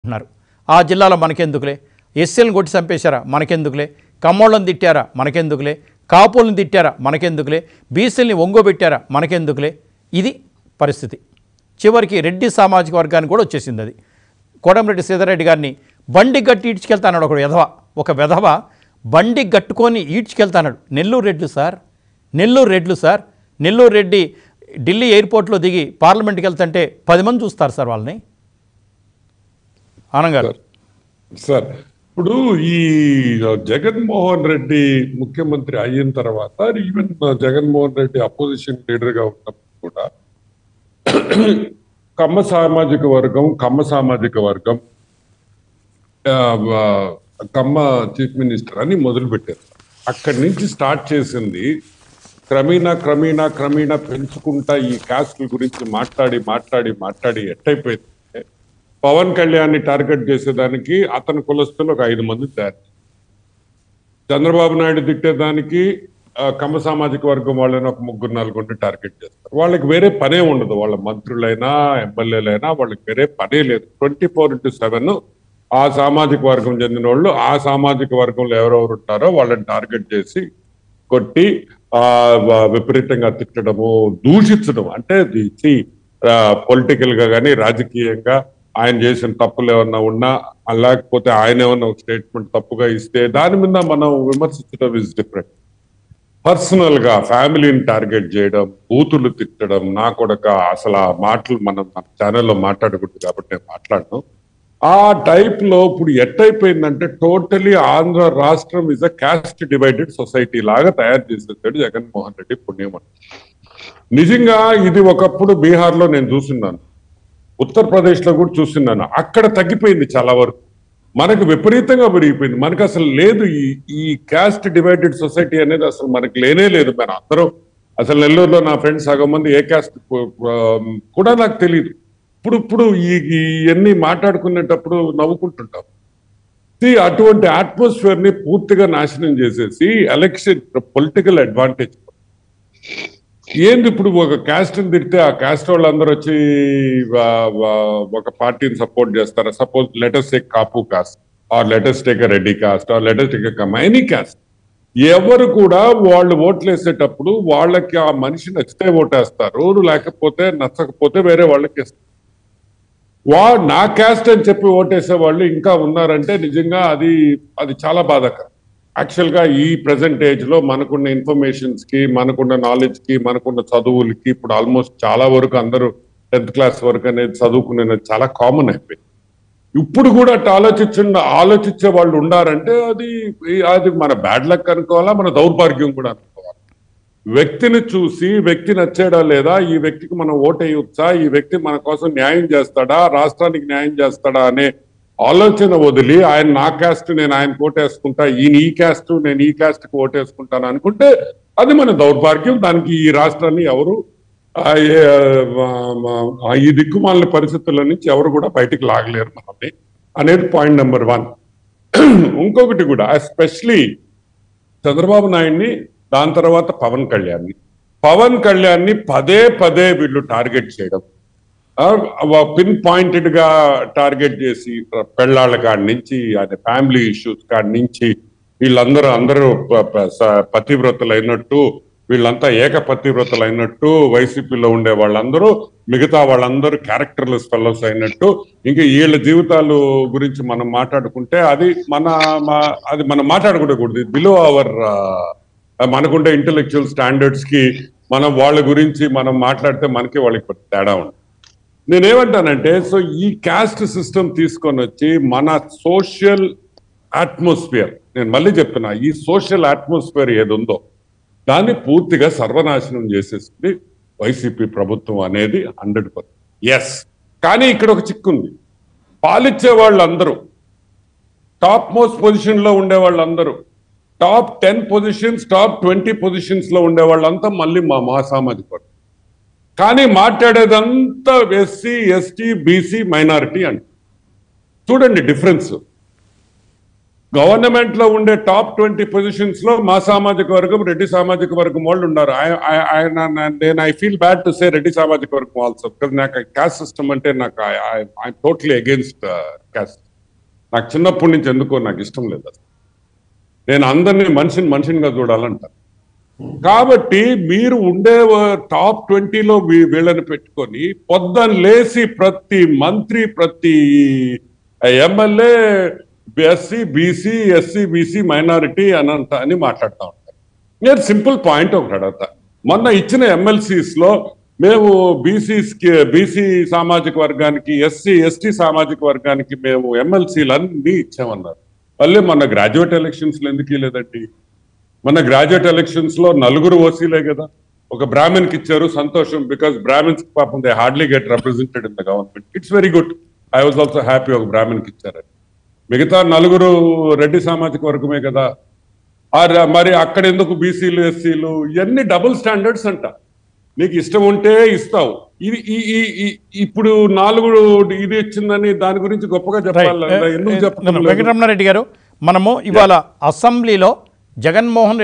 అంటున్నారు ఆ జిల్లాలో మనకెందుకులే ఎస్సీలను కొట్టి చంపేశారా మనకెందుకులే కమ్మోళ్ళని తిట్టారా మనకెందుకులే కాపులను తిట్టారా మనకెందుకులే బీసీలని ఒంగోబెట్టారా మనకెందుకులే ఇది పరిస్థితి చివరికి రెడ్డి సామాజిక వర్గానికి కూడా వచ్చేసింది అది కోడంరెడ్డి సీతారెడ్డి గారిని బండి గట్టి ఈడ్చుకెళ్తాన్నాడు ఒకడు వెధవ ఒక వెధవ బండి గట్టుకొని ఈడ్చుకెళ్తాన్నాడు నెల్లూరు రెడ్లు సార్ నెల్లూరు రెడ్లు సార్ నెల్లూరు రెడ్డి ఢిల్లీ ఎయిర్పోర్ట్లో దిగి పార్లమెంట్కి వెళ్తుంటే పది మంది చూస్తారు సార్ వాళ్ళని ఆనంద్ గారు సార్ ఇప్పుడు ఈ జగన్మోహన్ రెడ్డి ముఖ్యమంత్రి అయిన తర్వాత even Jaganmohan Reddy opposition leader గా ఉన్నప్పుడు కూడా కమ్మ సామాజిక వర్గం కమ్మ సామాజిక వర్గం ఆ, ఆ, కమ్మ చీఫ్ మినిస్టర్ అని మొదలు పెట్టారు అక్కడి నుంచి స్టార్ట్ చేసింది క్రమేణా క్రమేణా క్రమేణా పెంచుకుంటా ఈ కాస్టుల గురించి మాట్లాడి మాట్లాడి మాట్లాడి ఎట్టయిపోయింది పవన్ కళ్యాణ్ ని టార్గెట్ చేసేదానికి అతని కులస్తులు ఒక ఐదు మంది తయారు చేశారు. చంద్రబాబు నాయుడు తిట్టేదానికి ఆ, కమ్మ సామాజిక వర్గం వాళ్ళని ఒక ముగ్గురు నలుగురిని టార్గెట్ చేస్తారు వాళ్ళకి వేరే పనే ఉండదు వాళ్ళ మంత్రులైనా ఎమ్మెల్యేలైనా వాళ్ళకి వేరే పనే లేదు ట్వంటీ ఫోర్ ఇంటూ సెవెన్ ఆ సామాజిక వర్గం చెందిన వాళ్ళు ఆ సామాజిక వర్గంలో ఎవరెవరు ఉంటారో వాళ్ళని టార్గెట్ చేసి కొట్టి ఆ వ- విపరీతంగా తిట్టడము దూషించడం అంటే పొలిటికల్ గా కానీ రాజకీయంగా ఆయన చేసిన తప్పులు ఏమన్నా ఉన్నా ఆ లేకపోతే ఆయన ఏమన్నా ఒక స్టేట్మెంట్ తప్పుగా ఇస్తే దాని మీద మనం విమర్శించడం ఇస్ డిఫరెంట్ పర్సనల్ గా ఫ్యామిలీని టార్గెట్ చేయడం బూతులు తిట్టడం నా కొడక అసలు ఆ మాటలు మనం మన ఛానల్లో మాట్లాడకూడదు కాబట్టి నేను మాట్లాడను ఆ టైప్ లో ఇప్పుడు ఎట్టయిపోయిందంటే టోటలీ ఆంధ్ర రాష్ట్రం is a caste divided society లాగా తయారు చేసేసాడు జగన్మోహన్ రెడ్డి పుణ్యం అని. నిజంగా ఇది ఒకప్పుడు బీహార్ లో నేను చూస్తున్నాను ఉత్తరప్రదేశ్ లో కూడా చూస్తున్నాను అక్కడ తగ్గిపోయింది చాలా వరకు మనకు విపరీతంగా పెరిగిపోయింది మనకు అసలు లేదు ఈ ఈ క్యాస్ట్ డివైడెడ్ సొసైటీ అనేది అసలు మనకు లేనే లేదు మన అందరం అసలు నెల్లూరులో నా ఫ్రెండ్స్ సగం మంది ఏ క్యాస్ట్ కూడా నాకు తెలియదు ఇప్పుడు ఇప్పుడు ఈ ఇవన్నీ మాట్లాడుకునేటప్పుడు నవ్వుకుంటుంటాం See, అటువంటి అట్మాస్ఫియర్ ని పూర్తిగా నాశనం చేసేసి ఎలక్షన్ పొలిటికల్ అడ్వాంటేజ్ ఏంది ఇప్పుడు ఒక క్యాస్ట్ ని తిడితే ఆ క్యాస్ట్ వాళ్ళందరూ వచ్చి వా- వా- ఒక పార్టీని సపోర్ట్ చేస్తారా suppose latest take Kapu caste or latest take Reddy caste or latest take come any caste ఎవరు కూడా వాళ్ళు ఓట్లు వేసేటప్పుడు వాళ్ళకి ఆ మనిషి నచ్చితే ఓటేస్తారు లేకపోతే నచ్చకపోతే వేరే వాళ్ళకి ఇస్తారు వా నా క్యాస్ట్ అని చెప్పి ఓటేసే వాళ్ళు ఇంకా ఉన్నారంటే నిజంగా అది అది చాలా బాధాకరం యాక్చువల్ గా ఈ ప్రెసెంట్ ఏజ్ లో మనకున్న ఇన్ఫర్మేషన్స్ కి మనకున్న నాలెడ్జ్ కి మనకున్న చదువులకి ఇప్పుడు ఆల్మోస్ట్ చాలా వరకు అందరూ టెన్త్ క్లాస్ వరకు అనేది చదువుకునేది చాలా కామన్ అయిపోయింది ఇప్పుడు కూడా అట్లా ఆలోచించ ఆలోచించే వాళ్ళు ఉండారంటే అది అది మన బ్యాడ్ లక్ అనుకోవాలా మన దౌర్భాగ్యం కూడా అనుకోవాలి వ్యక్తిని చూసి వ్యక్తి నచ్చాడా లేదా ఈ వ్యక్తికి మనం ఓటేయొచ్చా ఈ వ్యక్తి మన కోసం న్యాయం చేస్తాడా రాష్ట్రానికి న్యాయం చేస్తాడా అనే ఆలోచన వదిలి ఆయన నా క్యాస్ట్ నేను ఆయన ఓటేసుకుంటా ఈయన ఈ క్యాస్ట్ నేను ఈ క్యాస్ట్ కి ఓటేసుకుంటాను అనుకుంటే అది మన దౌర్భాగ్యం దానికి ఈ రాష్ట్రాన్ని ఎవరు ఆ, ఏ, ఆ, ఆ, ఈ దిక్కుమాలిన పరిస్థితుల నుంచి ఎవరు కూడా బయటికి లాగలేరు మనల్ని అనేది పాయింట్ నెంబర్ వన్ ఇంకొకటి కూడా ఎస్పెషలీ చంద్రబాబు నాయుడిని దాని తర్వాత పవన్ కళ్యాణ్ని పవన్ కళ్యాణ్ని పదే పదే వీళ్ళు టార్గెట్ చేయడం పిన్ పాయింటెడ్ గా టార్గెట్ చేసి పెళ్ళాళ్ళ కాడి నుంచి ఆయన ఫ్యామిలీ ఇష్యూస్ కాడి నుంచి వీళ్ళందరూ అందరూ ప- ప- స- పతివ్రతలు అయినట్టు వీళ్ళంతా ఏక పతివ్రతలు అయినట్టు వైసీపీలో ఉండే వాళ్ళందరూ మిగతా వాళ్ళందరూ క్యారెక్టర్లెస్ ఫెలోస్ అయినట్టు ఇంకా వీళ్ళ జీవితాలు గురించి మనం మాట్లాడుకుంటే అది మన మా- అది మనం మాట్లాడకూడదు బిలో అవర్ మనకుండే ఇంటెలెక్చువల్ స్టాండర్డ్స్ కి మనం వాళ్ళ గురించి మనం మాట్లాడితే మనకి వాళ్ళకి కొంచెం తేడా ఉంది నేనేమంటానంటే సో ఈ క్యాస్ట్ సిస్టమ్ తీసుకొని వచ్చి మన సోషల్ అట్మాస్ఫియర్ నేను మళ్ళీ చెప్తున్నా ఈ సోషల్ అట్మాస్ఫియర్ ఏది ఉందో దాన్ని పూర్తిగా సర్వనాశనం చేసేసింది వైసీపీ ప్రభుత్వం అనేది హండ్రెడ్ పర్సెంట్ ఎస్ కానీ ఇక్కడ ఒక చిక్కుంది పాలిచ్చే వాళ్ళందరూ టాప్ మోస్ట్ పొజిషన్ లో ఉండే వాళ్ళందరూ top ten positions top twenty positions లో ఉండే వాళ్ళంతా మళ్ళీ మా మా సామాజిక వర్గం కానీ మాట్లాడేదంతా ఎస్సీ ఎస్టీ బీసీ మైనారిటీ అంట చూడండి డిఫరెన్స్ గవర్నమెంట్ లో ఉండే టాప్ ట్వంటీ పొజిషన్స్ లో మా సామాజిక వర్గం రెడ్డి సామాజిక వర్గం వాళ్ళు ఉన్నారు I- I- I- నా- నేను I feel bad to say Reddy సామాజిక వర్గం ఆల్సో బికాస్ నాకు క్యాస్ట్ సిస్టమ్ అంటే నాకు ఐ టోటలీ అగేన్స్ట్ క్యాస్ట్ నాకు చిన్నప్పటి నుంచి ఎందుకో నాకు ఇష్టం లేదు అసలు నేను అందరినీ మనిషిని మనిషినిగా చూడాలంటాను కాబట్టి మీరు ఉండే టాప్ ట్వంటీలో వీళ్ళని పెట్టుకొని పొద్దున్న లేసి ప్రతి మంత్రి ప్రతి MLA SC BC SC BC minority అనంత అని మాట్లాడుతూ ఉంటారు నేను సింపుల్ పాయింట్ ఒకటి అడగతా మొన్న ఇచ్చిన ఎమ్మెల్సీస్ లో మేము బీసీస్ కి బీసీ సామాజిక వర్గానికి ఎస్సీ ఎస్టీ సామాజిక వర్గానికి మేము ఎమ్మెల్సీలు అన్ని ఇచ్చామన్నారు మళ్ళీ మొన్న గ్రాడ్యుయేట్ ఎలక్షన్స్ లో ఎందుకు లేదండి మన గ్రాడ్యుయేట్ ఎలక్షన్స్ లో నలుగురు ఓసీలే కదా ఒక బ్రాహ్మణ్ కి ఇచ్చారు సంతోషం బికాస్ బ్రాహ్మణ్స్ పాపం they hardly get represented in the government it's very good I was also happy ఒక బ్రాహ్మణ్ కి ఇచ్చారని మిగతా నలుగురు రెడ్డి సామాజిక వర్గమే కదా ఆ ర- మరి అక్కడ ఎందుకు బీసీలు ఎస్సీలు ఇవన్నీ డబుల్ స్టాండర్డ్స్ అంట నీకు ఇష్టం ఉంటే ఇస్తావు ఇది ఈ- ఈ- ఈ- ఇప్పుడు నాలుగు ఇది ఇచ్చిందని దాని గురించి గొప్పగా చెప్పాలి ఎందుకు చెప్పడం లేదు? వెంకటరమణారెడ్డి గారు మనము ఇవాళ అసెంబ్లీలో జగన్మోహన్